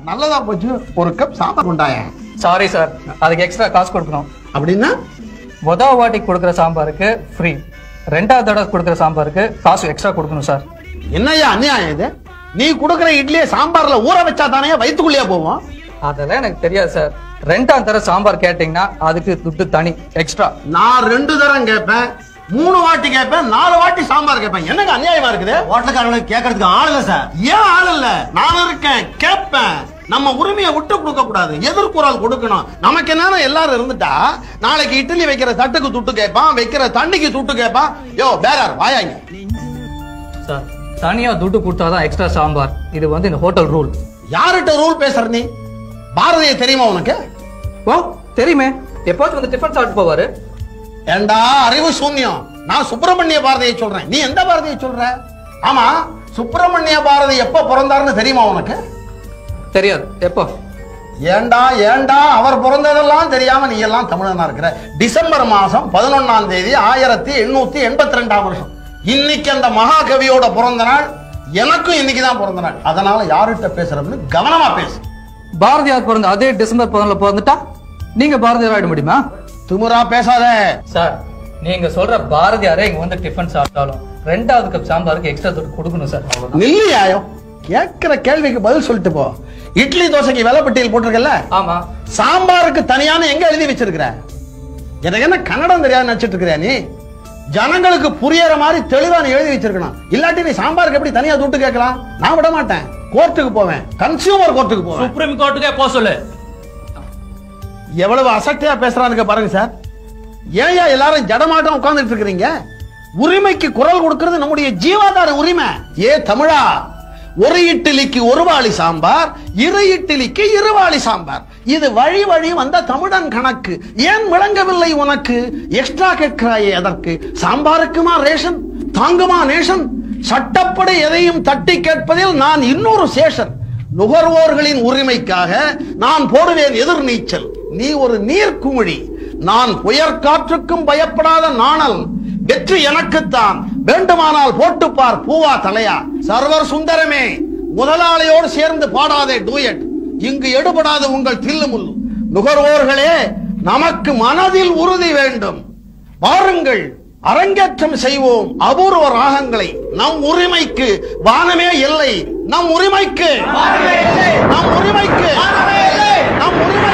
நல்லதா போச்சு ஒரு கப் சாம்பார் கொண்டாய சாரி சார் அதுக்கு எக்ஸ்ட்ரா காசு கொடுக்கணும் அப்படின்னா மொதல் வாட்டி கொடுக்குற சாம்பாருக்கு ஃப்ரீ ரெண்டாவது தடவை கொடுக்குற சாம்பாருக்கு காசு எக்ஸ்ட்ரா கொடுக்கணும் சார் என்னய்யா அநியாயம் இது நீ கொடுக்குற இட்லியை சாம்பார்ல ஊற வச்சா தானே வயிற்றுக்குள்ளேயே போவோம் அதெல்லாம் எனக்கு தெரியாது சார் ரெண்டாவது தடவை சாம்பார் கேட்டிங்கன்னா அதுக்கு துட்டு தனி எக்ஸ்ட்ரா நான் ரெண்டு தரம் கேட்பேன் மூணு வாட்டி கேட்பேன் நாலு வாட்டி சாம்பார் கேட்பேன் என்னங்க அநியாயமா இருக்குது ஹோட்டலுக்காரங்களுக்கு கேட்கறதுக்கு ஆள் இல்ல சார் ஏன் ஆள் இல்ல நான் இருக்கேன் கேட்பேன் நம்ம உரிமையை விட்டு கொடுக்க கூடாது எதிர்குரல் கொடுக்கணும் நமக்கு என்ன எல்லாரும் இருந்துட்டா நாளைக்கு இட்லி வைக்கிற தட்டுக்கு துட்டு கேட்பான் வைக்கிற தண்ணிக்கு துட்டு கேட்பான் யோ பேரார் வாயாங்க சார் தனியா துட்டு கொடுத்தாதான் எக்ஸ்ட்ரா சாம்பார் இது வந்து இந்த ஹோட்டல் ரூல் யார்கிட்ட ரூல் பேசுற நீ பாரதிய தெரியுமா உனக்கு ஓ தெரியுமே எப்போச்சும் வந்து டிஃபன் சாப்பிட்டு போவாரு ஏண்டா அறிவு சூன்யம் நான் சுப்பிரமணிய பாரதியை சொல்றேன் நீ எந்த பாரதியை சொல்ற ஆமா சுப்பிரமணிய பாரதி எப்ப பிறந்தாருன்னு தெரியுமா உனக்கு தெரியாது எப்போ ஏண்டா ஏண்டா அவர் பிறந்ததெல்லாம் தெரியாம நீ எல்லாம் தமிழனா இருக்கிற டிசம்பர் மாசம் பதினொன்னாம் தேதி ஆயிரத்தி எண்ணூத்தி எண்பத்தி ரெண்டாம் வருஷம் இன்னைக்கு அந்த மகாகவியோட பிறந்த நாள் எனக்கும் இன்னைக்கு தான் பிறந்த நாள் அதனால யார்கிட்ட பேசுறதுன்னு கவனமா பேசு பாரதியார் பிறந்த அதே டிசம்பர் பதினால பிறந்துட்டா நீங்க பாரதியார் ஆயிட முடியுமா திமுறா பேசாத சார் நீங்க சொல்ற பாரதியாரே இங்க வந்து டிஃபன் சாப்பிட்டாலும் ரெண்டாவது கப் சாம்பாருக்கு எக்ஸ்ட்ரா துட்டு கொடுக்கணும் சார் அவ்வளவுதான். நில்லையாயோ கேட்கிற கேள்விக்கு பதில் சொல்லிட்டு போ இட்லி தோசைக்கு விலை பட்டியல் போட்டிருக்கல ஆமா சாம்பாருக்கு தனியான எங்க எழுதி வச்சிருக்கிற எனக்கு என்ன கன்னடம் தெரியாது நினைச்சிட்டு இருக்கிறியா நீ ஜனங்களுக்கு புரியற மாதிரி தெளிவா நீ எழுதி வச்சிருக்கணும் இல்லாட்டி நீ சாம்பாருக்கு எப்படி தனியா துட்டு கேட்கலாம் நான் விட மாட்டேன் கோர்ட்டுக்கு போவேன் கன்சியூமர் கோர்ட்டுக்கு போவேன் சுப்ரீம் கோர்ட்டுக்கே போக சொல்லு எவ்வளவு அசட்டையா பேசுறானுங்க பாருங்க சார் ஏன் எல்லாரும் ஜடமாட்டம் உட்கார்ந்துட்டு இருக்கிறீங்க உரிமைக்கு குரல் கொடுக்கிறது நம்முடைய ஜீவாதார உரிமை ஏ தமிழா ஒரு இட்லிக்கு ஒரு வாளி சாம்பார் இரு இட்லிக்கு இருவாளி சாம்பார் இது வழி வழி வந்த தமிழன் கணக்கு ஏன் விளங்கவில்லை உனக்கு எக்ஸ்ட்ரா கேட்கிறாயே அதற்கு சாம்பாருக்குமா ரேஷன் தாங்குமா நேஷன் சட்டப்படி எதையும் தட்டி கேட்பதில் நான் இன்னொரு சேஷன் நுகர்வோர்களின் உரிமைக்காக நான் போடுவேன் எதிர்நீச்சல் நீ ஒரு நீர்க்குமிழி நான் புயற் காற்றுக்கும் பயப்படாத நாணல் வெற்றி எனக்குத்தான் வேண்டுமானால் போட்டுப்பார் பூவா தலையா சர்வர் சுந்தரமே முதலாளியோடு சேர்ந்து பாடாதே டூயட் இங்கு எடுபடாத உங்கள் தில்லுமுல்லு நுகர்வோர்களே நமக்கு மனதில் உறுதி வேண்டும் வாருங்கள் அரங்கேற்றம் செய்வோம் அபூர்வ ராகங்களை நம் உரிமைக்கு வானமே இல்லை நம் உரிமைக்கு நம் உரிமைக்கு நம் உரிமை